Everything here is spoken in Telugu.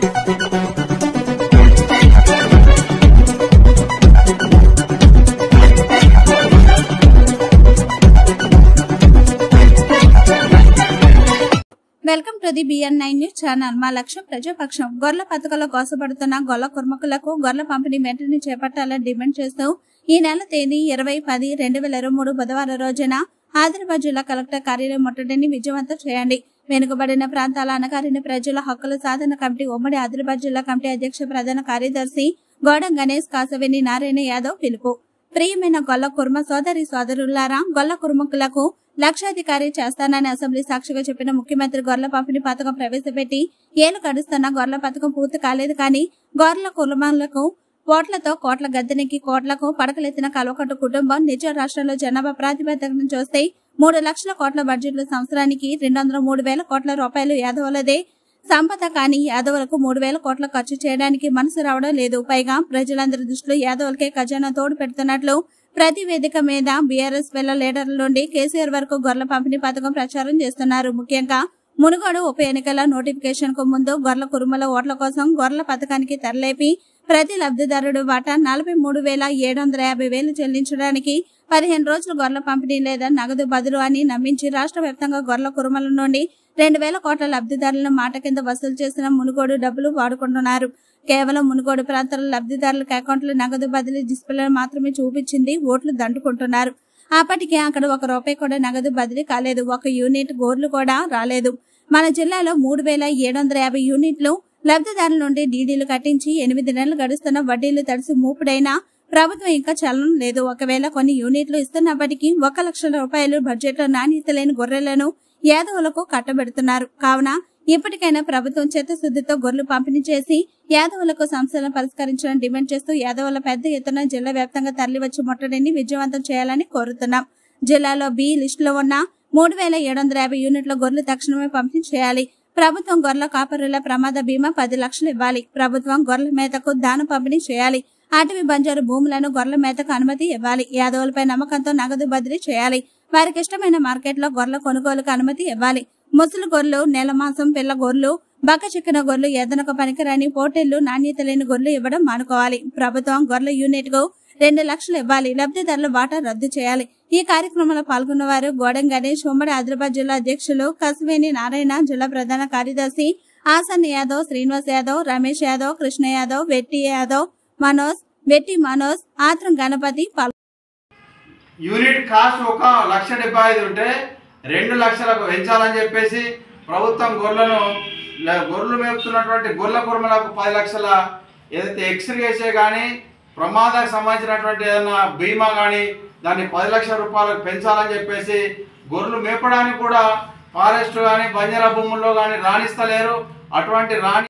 welcome to the B N nine news channel మా లక్ష్యం ప్రజాపక్షం గొర్రెల పథకంలో గోసపడుతున్న గొల్ల కుర్మకులకు గొర్రెల పంపిణీ వెంటనే చేపట్టాలని డిమాండ్ చేస్తూ ఈ నెల తేదీ ఇరవై పది రెండు వేల ఇరవై మూడు బుధవారం రోజున ఆదిలాబాద్ జిల్లా కలెక్టర్ కార్యాలయం ముట్టడిని విజయవంతం చేయండి వెనుకబడిన ప్రాంతాల అనగారిన ప్రజల హక్కుల సాధన కమిటీ ఉమ్మడి ఆదిలాబాద్ జిల్లా కమిటీ అధ్యక్ష ప్రధాన కార్యదర్శి గౌడం గణేష్ కాసవేని నారాయణ యాదవ్ పిలుపు ప్రియమైన గొల్ల కుర్మ సోదరి సోదరులారా గొల్ల కుర్మకులకు లక్షాధికారి చేస్తానని అసెంబ్లీ సాక్షిగా చెప్పిన ముఖ్యమంత్రి గొర్రెల పంపిణీ పథకం ప్రవేశపెట్టి ఏళ్లు గడుస్తున్న గొర్రెల పథకం పూర్తి కాలేదు కానీ గొర్రెల కుటుంబాలకు కోట్లతో కోట్ల గద్దెనికి కోట్లకు పడకలెత్తిన కలవకట్టు కుటుంబం నిజ రాష్ట్రంలో జనాభా ప్రాతిపదికన చూస్తే మూడు లక్షల కోట్ల బడ్జెట్లు సంవత్సరానికి రెండు వందల మూడు వేల కోట్ల రూపాయలు యాదవులదే సంపద కానీ యాదవులకు మూడు వేల కోట్ల ఖర్చు చేయడానికి మనసు రావడం లేదు పైగా ప్రజలందరి దృష్టిలో యాదవులకే ఖజానా తోడు పెడుతున్నట్లు ప్రతి వేదిక మీద బీఆర్ఎస్ పిల్ల లీడర్ల నుండి కేసీఆర్ వరకు గొర్రెల పంపిణీ పథకం ప్రచారం చేస్తున్నారు ముఖ్యంగా మునుగోడు ఉప ఎన్నికల నోటిఫికేషన్ కు ముందు గొర్రెల కురుమల ఓట్ల కోసం గొర్రెల పథకానికి తెరలేపి ప్రతి లబ్ధిదారుడు వాటా నలభై మూడు వేల ఏడు వందల యాభై వేలు చెల్లించడానికి పదిహేను రోజులు గొర్రెల పంపిణీ లేదా నగదు బదులు అని నమ్మించి రాష్ట్ర వ్యాప్తంగా గొర్రెల కురుమల నుండి రెండు వేల కోట్ల లబ్ధిదారులను మాట కింద వసూలు చేసిన మునుగోడు డబ్బులు వాడుకుంటున్నారు కేవలం మునుగోడు ప్రాంతాల లబ్ధిదారులకు అకౌంట్లో నగదు బదిలీ డిస్ప్లే మాత్రమే చూపించింది ఓట్లు దండుకుంటున్నారు అప్పటికే అక్కడ ఒక రూపాయి కూడా నగదు బదిలీ కాలేదు ఒక యూనిట్ గోర్లు కూడా రాలేదు మన జిల్లాలో మూడు వేల ఏడు వందల యాభై యూనిట్లు లబ్ధిదారుల నుండి డీడీలు కట్టించి ఎనిమిది నెలలు గడుస్తున్న వడ్డీలు తడిసి మూపుడైనా ప్రభుత్వం ఇంకా చలనం లేదు ఒకవేళ కొన్ని యూనిట్లు ఇస్తున్నప్పటికీ ఒక లక్షల రూపాయలు బడ్జెట్లో నాణ్యత లేని గొర్రెలను యాదవులకు కట్టబెడుతున్నారు కావున ఇప్పటికైనా ప్రభుత్వం చిత్తశుద్ధితో గొర్రెలు పంపిణీ చేసి యాదవులకు సమస్యలను పరిష్కరించాలని డిమాండ్ చేస్తూ యాదవుల పెద్ద ఎత్తున జిల్లా వ్యాప్తంగా తరలివచ్చి ముట్టడిని విజయవంతం చేయాలని కోరుతున్నాం జిల్లాలో బి లిస్టులో ఉన్న మూడు వేల ఏడు వందల యాభై యూనిట్ల గొర్రెలు తక్షణమే పంపిణీ చేయాలి ప్రభుత్వం గొర్రెల కాపరుల ప్రమాద బీమా పది లక్షలు ఇవ్వాలి ప్రభుత్వం గొర్రెల మేతకు దానం పంపిణీ చేయాలి అటవీ బంజారు భూములను గొర్రెల మేతకు అనుమతి ఇవ్వాలి యాదవులపై నమ్మకంతో నగదు బదిలీ చేయాలి వారికి ఇష్టమైన మార్కెట్లో గొర్రెల కొనుగోలుకు అనుమతి ఇవ్వాలి ముసలి గొర్రెలు నెల మాసం పిల్ల గొర్రెలు బక్క చిక్కిన గొర్రెలు ఎదనకు పనికిరాని పోటీళ్లు నాణ్యత లేని గొర్రెలు ఇవ్వడం మానుకోవాలి ప్రభుత్వం గొర్రెల యూనిట్ కు రెండు లక్షలు ఇవ్వాలి లబ్ధిదారుల వాటా రద్దు చేయాలి ఈ కార్యక్రమంలో పాల్గొన్న వారు గోడెం గణేష్ ఉమ్మడి ఆదిలాబాద్ జిల్లా అధ్యక్షులు కసివేని నారాయణ జిల్లా ప్రధాన కార్యదర్శి ఆసన్ యాదవ్ శ్రీనివాస్ యాదవ్ రమేష్ యాదవ్ కృష్ణ యాదవ్ వెట్టి యాదవ్ మనోజ్ వెట్టి మనోజ్ ఆత్రం గణపతి పాల్గొన్నారు యూనిట్ కాస్ట్ ఒక లక్ష డెబ్బై ఐదు ఉంటే రెండు లక్షలకు పెంచాలని చెప్పేసి ప్రభుత్వం గొర్రెలను ల- గొర్రెలు మేపుతున్నటువంటి గొర్రెల కుర్మలకు పది లక్షల ఏదైతే ఎక్స్రేసే కానీ ప్రమాదానికి సంబంధించినటువంటి ఏదైనా బీమా కానీ దాన్ని పది లక్షల రూపాయలకు పెంచాలని చెప్పేసి గొర్రెలు మేపడానికి కూడా ఫారెస్ట్ కానీ బంజారా భూముల్లో కానీ రాణిస్తలేరు అటువంటి రాణి